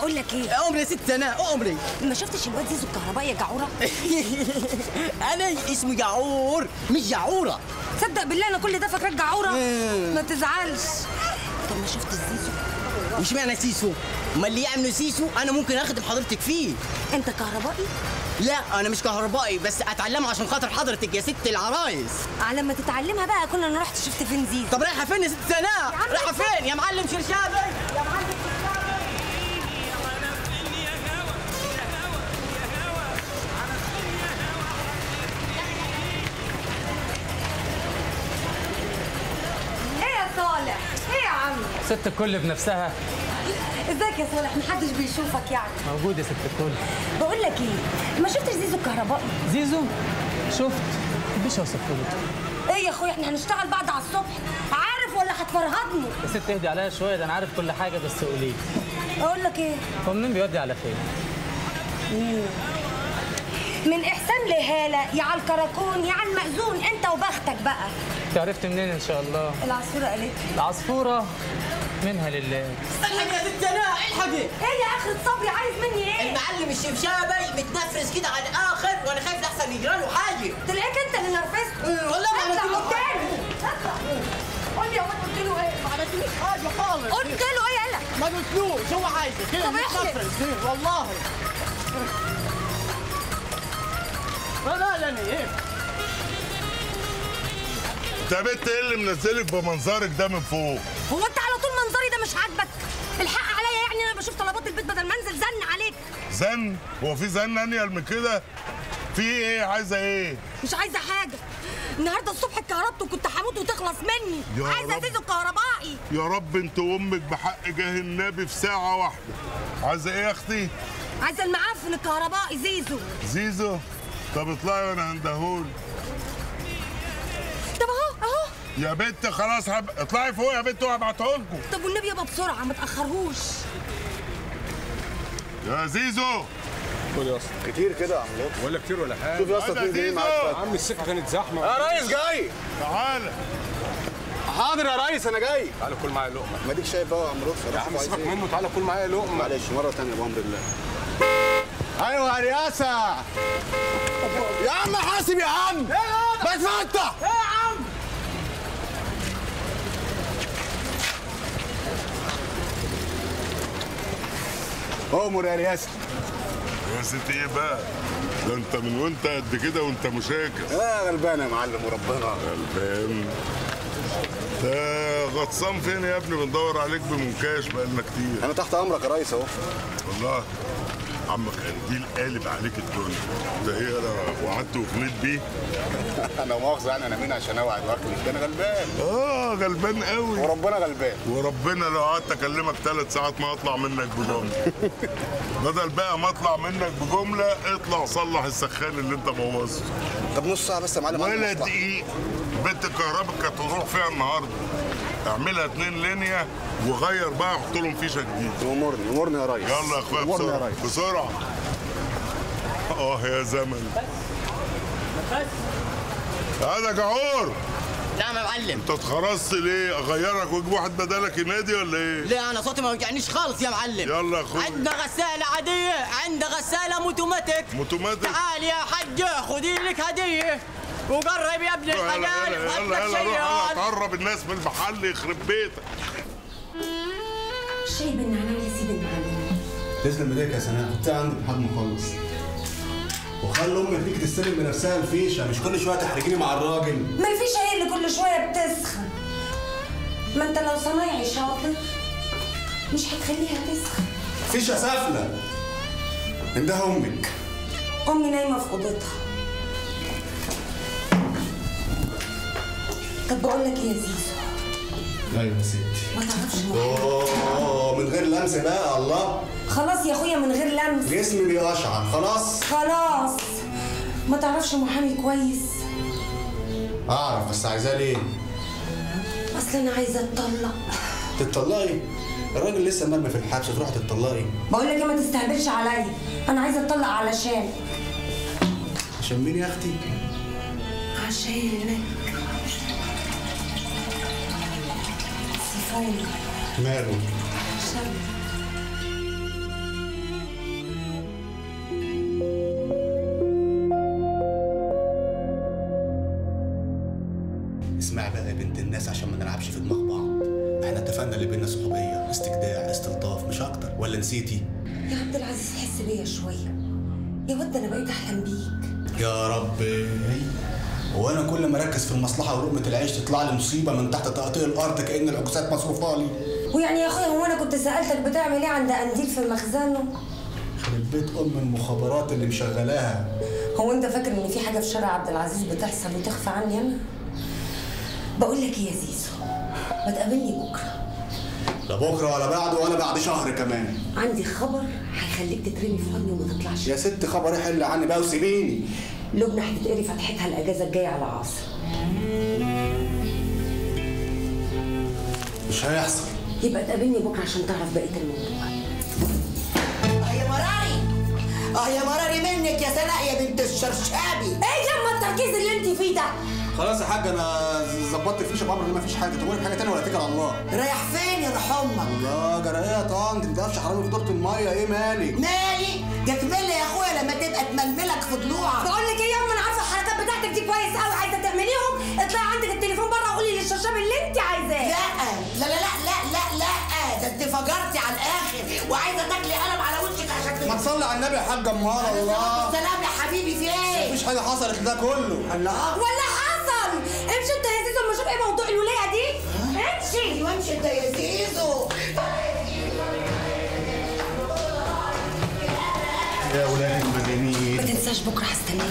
بقول لك ايه عمري يا ست سناء عمري ما شفتش الواد زيزو الكهربائي يا جعوره انا اسمي جعور مش جعوره تصدق بالله انا كل ده فاكراك جعوره مم. ما تزعلش طب ما شفت الزيزو وش معنى سيسو ما اللي يعملوا سيسو انا ممكن اخدم حضرتك فيه انت كهربائي لا انا مش كهربائي بس اتعلمها عشان خاطر حضرتك يا ست العرايس على ما تتعلمها بقى كنا انا رحت شفت فين زيزو طب رايحه فين يا ست سناء عم رايحه انت- فين يا معلم شرشابي يا معلم ايه يا صالح ايه يا عم ست الكل بنفسها ازيك يا صالح محدش بيشوفك يعني موجود يا ست الكل بقول لك ايه ما شفتش زيزو الكهربائي زيزو شفت مش اوصف لك ايه يا اخويا احنا هنشتغل بعد على الصبح عارف ولا هتفرهدني يا ست اهدي عليا شويه ده انا عارف كل حاجه بس قولي لي اقول لك ايه هو منين بيودي على فين من احسان لهاله يا على الكراكون يا على المأذون انت وبختك بقى انت عرفت منين ان شاء الله العصفوره قالت لي العصفوره منها لله الحقي يا ست سناء الحقي ايه يا اخرة صبري عايز مني ايه المعلم الشبشابي متنفرس كده على الاخر وانا خايف لحسن يجرى له حاجه تلاقيك انت اللي نرفزت إيه، والله ما عملت له اطلع قدامي اطلع قول لي يا واد قلت له ايه ما عملتليش حاجه خالص قلت له ايه قالك ما قلتلوش هو عايزك كده طب احلف. متنفرس إيه، والله ما لني ايه انت يا بنت ايه اللي منزلك بمنظرك ده من فوق؟ هو انت على طول منظري ده مش عاجبك الحق عليا يعني انا بشوف طلبات البيت بدل ما انزل زن عليك زن؟ هو في زن انيل من كده؟ في ايه عايزه ايه؟ مش عايزه حاجه النهارده الصبح اتكهربت وكنت هموت وتخلص مني يا عايزه رب. زيزو الكهربائي يا رب انت وامك بحق جاه النبي في ساعه واحده. عايزه ايه يا اختي؟ عايزه المعفن الكهربائي زيزو زيزو؟ طب اطلعي وانا هندهول. طب اهو اهو يا بنت خلاص هب... اطلعي فوق يا بنت وهبعته لكم. طب والنبي يابا بسرعه ما تاخرهوش يا زيزو خد يا اسطى كتير كده يا عم لطفي ولا كتير ولا حاجه شوف يا اسطى هذا اتنين جايين زيزو. معاك يا عم السكه كانت زحمه يا ريس جاي تعالى حاضر يا ريس انا جاي تعالى كل معايا لقمه ما ديك شايف بقى يا عم لطفي يا عم سيبك منه تعالى كل معايا لقمه معلش مره ثانيه بامر الله ايوه يا رياسه يا عم حاسب يا عم بتفتح ايه يا عم امر يا رياسه يا ست ايه بقى؟ ده انت من وانت قد كده وانت مشاكس. اه غلبان يا معلم وربنا غلبان ده غطسان فين يا ابني بندور عليك بمنكاش بقالنا كتير انا تحت امرك يا ريس اهو والله عمك قنديل قالب عليك الدنيا ده ايه انا وقعدت وفنيت بيه انا مؤاخذه يعني انا مين عشان اوعد واكل ده انا غلبان اه غلبان قوي وربنا غلبان وربنا لو قعدت اكلمك ثلاث ساعات ما اطلع منك بجمله بدل بقى ما اطلع منك بجمله اطلع صلح السخان اللي انت بوظته طب نص ساعه بس يا معلم عندي ولا مصلحة. دقيق بنت الكهرباء كانت تروح فيها النهارده اعملها اتنين لينيا وغير بقى حط لهم فيشه جديده امرني امرني يا ريس يلا يا اخويا امرني يا بسرعه ريس بسرعه اه يا زمن هذا جعور نعم يا معلم انت اتخرجت ليه اغيرك واجيب واحد بدلك ينادي ولا ايه لا انا صوتي ما يوجعنيش خالص يا معلم يلا يا اخويا عندنا غسالة عادية عندنا غسالة موتوماتيك موتوماتيك تعال يا حجة خدي لك هدية وقرب يا ابن يلا الحلال يلا خد يلا لك يلا روح يلا شيء تقرب الناس من المحل يخرب بيتك شاي بالنعناع يا سيدي المعلم تسلم ايديك يا سناء حطيها عندي لحد ما اخلص وخلي امك تيجي تستلم بنفسها الفيشه مش كل شويه تحرجيني مع الراجل ما فيش هي اللي كل شويه بتسخن ما انت لو صنايعي شاطر مش هتخليها تسخن فيشه سافله عندها امك امي نايمه في اوضتها طب بقول لك ايه يا زيزو ايوه يا ستي ما تعرفش محامي اوه من غير لمس بقى الله خلاص يا اخويا من غير لمس جسمي بيقشعر خلاص خلاص ما تعرفش محامي كويس اعرف بس عايزاه ليه اصل انا عايزه اتطلق تتطلقي الراجل لسه مرمي في الحبس تروح تتطلقي بقول لك ايه ما تستهبلش عليا انا عايزه اتطلق علشان عشان مين يا اختي عشانك سيفون ماله عشان الناس عشان ما نلعبش في دماغ بعض احنا اتفقنا اللي بينا صحوبيه استجداع استلطاف مش اكتر ولا نسيتي يا عبد العزيز حس بيا شويه يا ود انا بقيت احلم بيك يا ربي هو انا كل ما اركز في المصلحه ولقمه العيش تطلع لي مصيبه من تحت تقطيع الارض كان العكوسات مصروفه لي ويعني يا اخويا هو انا كنت سالتك بتعمل ايه عند قنديل في مخزنه خرب بيت ام المخابرات اللي مشغلاها هو انت فاكر ان في حاجه في شارع عبد العزيز بتحصل وتخفى عني انا بقول لك ايه يا زيزو ما تقابلني بكره لا بكره ولا بعده ولا بعد شهر كمان عندي خبر هيخليك تترمي في حضني وما تطلعش يا ست خبر حل عني بقى وسيبيني لبنى هتتقري فتحتها الاجازه الجايه على عاصم مش هيحصل يبقى تقابلني بكره عشان تعرف بقيه الموضوع اه يا مراري اه يا مراري منك يا سناء يا بنت الشرشابي ايه يما التركيز اللي انت فيه ده خلاص يا حاج انا ظبطت الفيشه بامر ان مفيش حاجه تقول حاجه تانية ولا تيجي على الله رايح فين يا روح امك الله جرى ايه يا طنط انت قافشه حرامي في دورة الميه ايه مالك مالي جاكملي يا اخويا لما تبقى تململك في ضلوعك بقول لك ايه يما انا عارفه الحركات بتاعتك دي كويس قوي عايزه تعمليهم اطلعي عندك التليفون بره وقولي للشرشاب اللي انت عايزاه لا لا لا لا لا لا لا ده انت فجرتي على الاخر وعايزه تاكلي قلم على وشك عشان ما تصلي على النبي يا حاج امار الله سلام يا حبيبي في ايه؟ مفيش حاجه حصلت ده كله الله ولا حصل امشي انت يا زيزو اما اشوف ايه موضوع الولايه دي امشي ايوه امشي انت يا زيزو يا ولاد ما المجانين تنساش بكره هستناك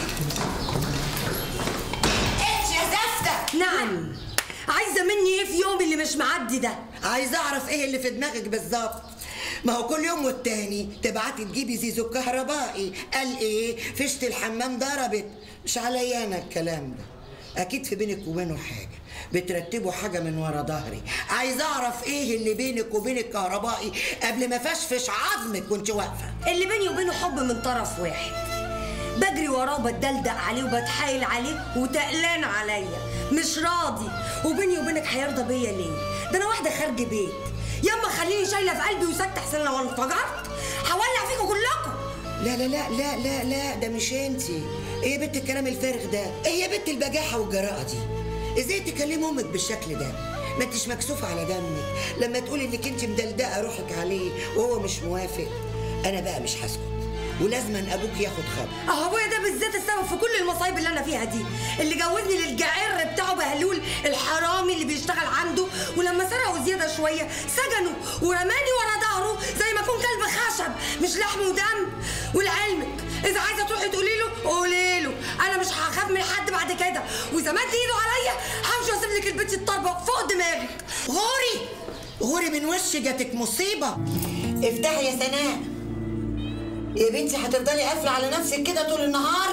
امشي يا زفته نعم عايزه مني ايه في يوم اللي مش معدي ده عايزه اعرف ايه اللي في دماغك بالظبط ما هو كل يوم والتاني تبعتي تجيبي زيزو الكهربائي قال ايه فشت الحمام ضربت مش عليا انا الكلام ده اكيد في بينك وبينه حاجه بترتبوا حاجه من ورا ظهري عايزه اعرف ايه اللي بينك وبين الكهربائي قبل ما فشفش عظمك وانت واقفه اللي بيني وبينه حب من طرف واحد بجري وراه وبتدلدق عليه وبتحايل عليه وتقلان عليا مش راضي وبيني وبينك هيرضى بيا ليه ده انا واحده خارج بيت ياما خليني شايله في قلبي وساكته احسن لو انفجرت هولع فيكم كلكم لا لا لا لا لا لا ده مش انتي ايه يا بنت الكلام الفارغ ده ايه يا بنت البجاحه والجراءه دي ازاي تكلمي امك بالشكل ده ما انتش مكسوفه على دمك لما تقولي انك انت مدلدقه روحك عليه وهو مش موافق انا بقى مش هسكت ولازما ابوك ياخد خبر اهو ابويا ده بالذات السبب في كل المصايب اللي انا فيها دي اللي جوزني للجعر بتاعه بهلول الحرامي اللي بيشتغل عنده ولما سرقوا زياده شويه سجنوا ورماني ورا ظهره زي ما اكون كلب خشب مش لحم ودم ولعلمك اذا عايزه تروحي تقولي له قولي له انا مش هخاف من حد بعد كده واذا مد ايده عليا همشي واسيب لك البيت الطربه فوق دماغك غوري غوري من وش جاتك مصيبه افتحي يا سناء يا بنتي هتفضلي قافله على نفسك كده طول النهار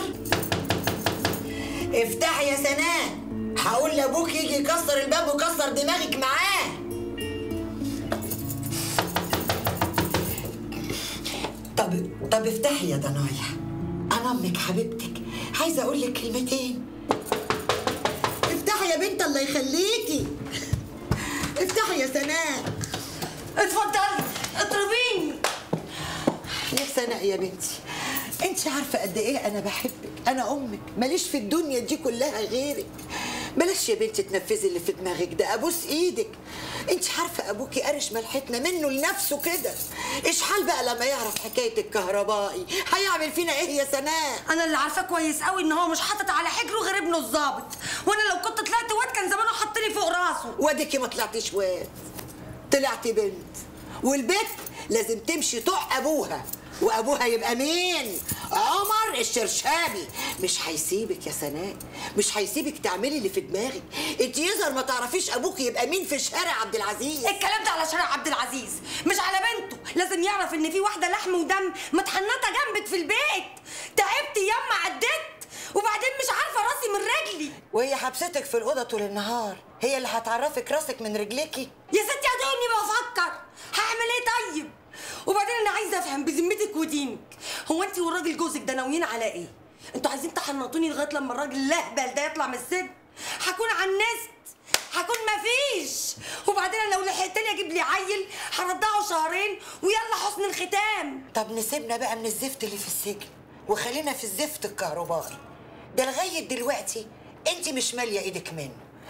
افتحي يا سناء هقول لابوك يجي يكسر الباب ويكسر دماغك معاه طب طب افتحي يا ضنايا انا امك حبيبتك عايزه اقول لك كلمتين افتحي يا بنت الله يخليكي افتحي يا سناء اتفضلي اطلبيني يا سناء يا بنتي انت عارفه قد ايه انا بحبك انا امك ماليش في الدنيا دي كلها غيرك بلاش يا بنتي تنفذي اللي في دماغك ده ابوس ايدك انت عارفه ابوكي قرش ملحتنا منه لنفسه كده ايش حال بقى لما يعرف حكايه الكهربائي هيعمل فينا ايه يا سناء انا اللي عارفاه كويس قوي ان هو مش حاطط على حجره غير ابنه الظابط وانا لو كنت طلعت واد كان زمانه حطني فوق راسه واديكي ما طلعتيش واد طلعتي بنت والبنت لازم تمشي طوع ابوها وابوها يبقى مين عمر الشرشابي مش هيسيبك يا سناء مش هيسيبك تعملي اللي في دماغك انت يظهر ما تعرفيش ابوك يبقى مين في شارع عبد العزيز الكلام ده على شارع عبد العزيز مش على بنته لازم يعرف ان في واحده لحم ودم متحنطه جنبك في البيت تعبت ياما عدت وبعدين مش عارفه راسي من رجلي وهي حبستك في الاوضه طول النهار هي اللي هتعرفك راسك من رجليكي يا ستي اديني بفكر هعمل ايه طيب وبعدين انا عايزه افهم بذمتك ودينك هو انت والراجل جوزك ده ناويين على ايه انتوا عايزين تحنطوني لغايه لما الراجل الاهبل ده يطلع من السجن هكون عنست هكون مفيش وبعدين أنا لو لحقتني اجيب لي عيل هرضعه شهرين ويلا حسن الختام طب نسيبنا بقى من الزفت اللي في السجن وخلينا في الزفت الكهربائي ده لغايه دلوقتي انت مش ماليه ايدك منه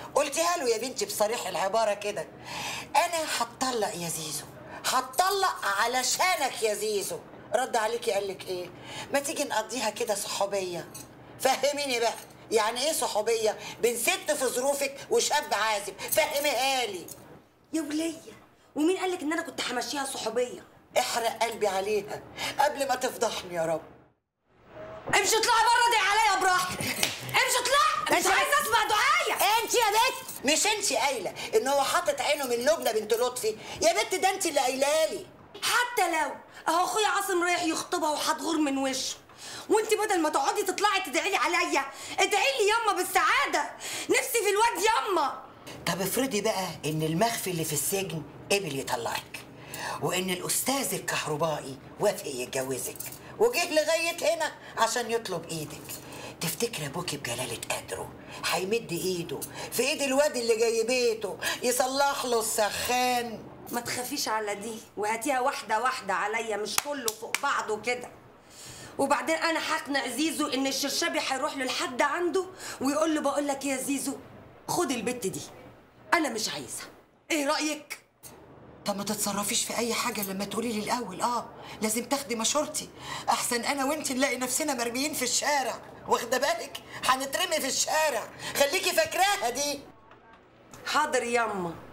قلتها له يا بنتي بصريح العباره كده انا هتطلق يا زيزو هتطلق علشانك يا زيزو رد عليكي قال لك ايه ما تيجي نقضيها كده صحوبيه فهميني بقى يعني ايه صحوبيه بين ست في ظروفك وشاب عازب فهميها لي يا وليه ومين قال لك ان انا كنت همشيها صحوبيه احرق قلبي عليها قبل ما تفضحني يا رب امشي اطلعي بره دي عليا براحتك امشي اطلعي مش ماشي. عايزه اسمع دعايه انت يا بنت مش انت قايله ان هو حاطط عينه من لبنى بنت لطفي يا بنت ده انت اللي قايله لي حتى لو اهو اخويا عاصم رايح يخطبها وهتغور من وشه وانت بدل ما تقعدي تطلعي تدعي لي عليا ادعي لي ياما بالسعاده نفسي في الواد ياما طب افرضي بقى ان المخفي اللي في السجن قبل يطلعك وان الاستاذ الكهربائي وافق يتجوزك وجه لغايه هنا عشان يطلب ايدك تفتكر ابوكي بجلاله قدره هيمد ايده في ايد الواد اللي جاي بيته يصلح له السخان ما تخافيش على دي وهاتيها واحده واحده عليا مش كله فوق بعضه كده وبعدين انا هقنع زيزو ان الشرشابي هيروح له لحد عنده ويقول له بقول لك يا زيزو خد البت دي انا مش عايزها ايه رايك طب ما تتصرفيش في اي حاجه لما تقولي لي الاول اه لازم تاخدي مشورتي احسن انا وانت نلاقي نفسنا مرميين في الشارع واخده بالك هنترمي في الشارع خليكي فاكراها دي حاضر ياما